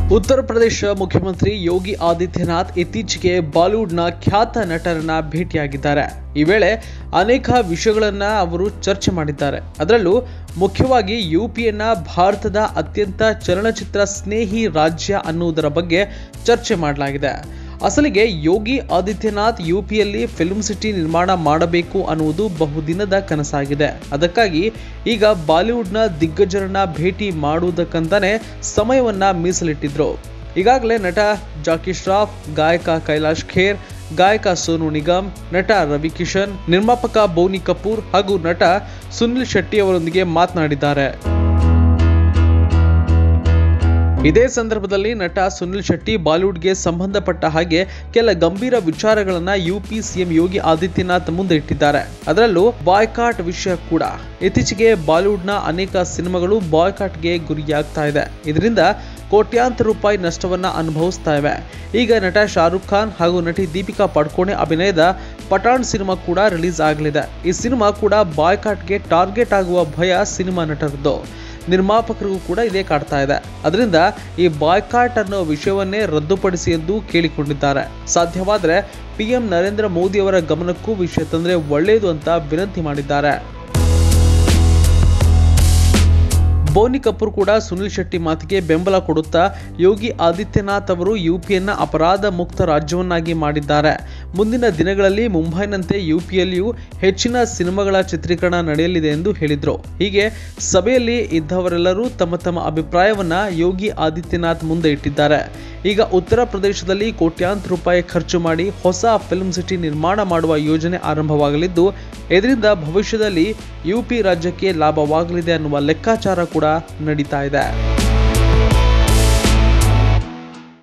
ಉತ್ತರ ಪ್ರದೇಶ ಮುಖ್ಯಮಂತ್ರಿ ಯೋಗಿ ಆದಿತ್ಯನಾಥ್ ಇತ್ತೀಚೆಗೆ ಬಾಲಿವುಡ್ನ ಖ್ಯಾತ ನಟರನ್ನ ಭೇಟಿಯಾಗಿದ್ದಾರೆ ಈ ವೇಳೆ ಅನೇಕ ವಿಷಯಗಳನ್ನ ಅವರು ಚರ್ಚೆ ಮಾಡಿದ್ದಾರೆ ಅದರಲ್ಲೂ ಮುಖ್ಯವಾಗಿ ಯುಪಿಯನ್ನ ಭಾರತದ ಅತ್ಯಂತ ಚಲನಚಿತ್ರ ಸ್ನೇಹಿ ರಾಜ್ಯ ಅನ್ನುವುದರ ಬಗ್ಗೆ ಚರ್ಚೆ ಮಾಡಲಾಗಿದೆ ಅಸಲಿಗೆ ಯೋಗಿ ಆದಿತ್ಯನಾಥ್ ಯುಪಿಯಲ್ಲಿ ಫಿಲ್ಮ್ ಸಿಟಿ ನಿರ್ಮಾಣ ಮಾಡಬೇಕು ಅನ್ನುವುದು ಬಹುದಿನದ ಕನಸಾಗಿದೆ ಅದಕ್ಕಾಗಿ ಈಗ ಬಾಲಿವುಡ್ನ ದಿಗ್ಗಜರನ್ನ ಭೇಟಿ ಮಾಡುವುದಕ್ಕಂತಾನೆ ಸಮಯವನ್ನ ಮೀಸಲಿಟ್ಟಿದ್ರು ಈಗಾಗಲೇ ನಟ ಜಾಕಿ ಶ್ರಾಫ್ ಗಾಯಕ ಕೈಲಾಶ್ ಖೇರ್ ಗಾಯಕ ಸೋನು ನಿಗಮ್ ನಟ ರವಿ ಕಿಶನ್ ನಿರ್ಮಾಪಕ ಬೋನಿ ಕಪೂರ್ ಹಾಗೂ ನಟ ಸುನಿಲ್ ಶೆಟ್ಟಿ ಅವರೊಂದಿಗೆ ಮಾತನಾಡಿದ್ದಾರೆ ಇದೇ ಸಂದರ್ಭದಲ್ಲಿ ನಟ ಸುನಿಲ್ ಶೆಟ್ಟಿ ಬಾಲಿವುಡ್ಗೆ ಸಂಬಂಧಪಟ್ಟ ಹಾಗೆ ಕೆಲ ಗಂಭೀರ ವಿಚಾರಗಳನ್ನ ಯುಪಿ ಸಿಎಂ ಯೋಗಿ ಆದಿತ್ಯನಾಥ್ ಮುಂದೆ ಇಟ್ಟಿದ್ದಾರೆ ಅದರಲ್ಲೂ ಬಾಯ್ಕಾಟ್ ವಿಷಯ ಕೂಡ ಇತ್ತೀಚೆಗೆ ಬಾಲಿವುಡ್ನ ಅನೇಕ ಸಿನಿಮಾಗಳು ಬಾಯ್ಕಾಟ್ಗೆ ಗುರಿಯಾಗ್ತಾ ಇದೆ ಇದರಿಂದ ಕೋಟ್ಯಾಂತರ ರೂಪಾಯಿ ನಷ್ಟವನ್ನ ಅನುಭವಿಸ್ತಾ ಇವೆ ಈಗ ನಟ ಶಾರುಖ್ ಖಾನ್ ಹಾಗೂ ನಟಿ ದೀಪಿಕಾ ಪಡ್ಕೋಣೆ ಅಭಿನಯದ ಪಠಾಣ್ ಸಿನಿಮಾ ಕೂಡ ರಿಲೀಸ್ ಆಗಲಿದೆ ಈ ಸಿನಿಮಾ ಕೂಡ ಬಾಯ್ಕಾಟ್ಗೆ ಟಾರ್ಗೆಟ್ ಆಗುವ ಭಯ ಸಿನಿಮಾ ನಟರದ್ದು ನಿರ್ಮಾಪಕರಿಗೂ ಕೂಡ ಇದೇ ಕಾಡ್ತಾ ಇದೆ ಅದರಿಂದ ಈ ಬಾಯ್ಕಾಟ್ ಅನ್ನೋ ವಿಷಯವನ್ನೇ ರದ್ದುಪಡಿಸಿ ಎಂದು ಕೇಳಿಕೊಂಡಿದ್ದಾರೆ ಸಾಧ್ಯವಾದರೆ ಪಿಎಂ ನರೇಂದ್ರ ಮೋದಿ ಅವರ ಗಮನಕ್ಕೂ ವಿಷಯ ತಂದ್ರೆ ಒಳ್ಳೆಯದು ಅಂತ ವಿನಂತಿ ಮಾಡಿದ್ದಾರೆ ಬೋನಿ ಕಪೂರ್ ಕೂಡ ಸುನಿಲ್ ಶೆಟ್ಟಿ ಮಾತಿಗೆ ಬೆಂಬಲ ಕೊಡುತ್ತಾ ಯೋಗಿ ಆದಿತ್ಯನಾಥ್ ಅವರು ಯುಪಿಯನ್ನ ಅಪರಾಧ ಮುಕ್ತ ರಾಜ್ಯವನ್ನಾಗಿ ಮಾಡಿದ್ದಾರೆ ಮುಂದಿನ ದಿನಗಳಲ್ಲಿ ಮುಂಬೈನಂತೆ ಯುಪಿಯಲ್ಲಿಯೂ ಹೆಚ್ಚಿನ ಸಿನಿಮಾಗಳ ಚಿತ್ರೀಕರಣ ನಡೆಯಲಿದೆ ಎಂದು ಹೇಳಿದ್ರು ಹೀಗೆ ಸಭೆಯಲ್ಲಿ ಇದ್ದವರೆಲ್ಲರೂ ತಮ್ಮ ತಮ್ಮ ಅಭಿಪ್ರಾಯವನ್ನ ಯೋಗಿ ಆದಿತ್ಯನಾಥ್ ಮುಂದೆ ಇಟ್ಟಿದ್ದಾರೆ ಈಗ ಉತ್ತರ ಪ್ರದೇಶದಲ್ಲಿ ಕೋಟ್ಯಾಂತರ ರೂಪಾಯಿ ಖರ್ಚು ಮಾಡಿ ಹೊಸ ಫಿಲ್ಮ್ ಸಿಟಿ ನಿರ್ಮಾಣ ಮಾಡುವ ಯೋಜನೆ ಆರಂಭವಾಗಲಿದ್ದು ಇದರಿಂದ ಭವಿಷ್ಯದಲ್ಲಿ ಯುಪಿ ರಾಜ್ಯಕ್ಕೆ ಲಾಭವಾಗಲಿದೆ ಅನ್ನುವ ಲೆಕ್ಕಾಚಾರ ಕೂಡ ನಡೀತಾ ಇದೆ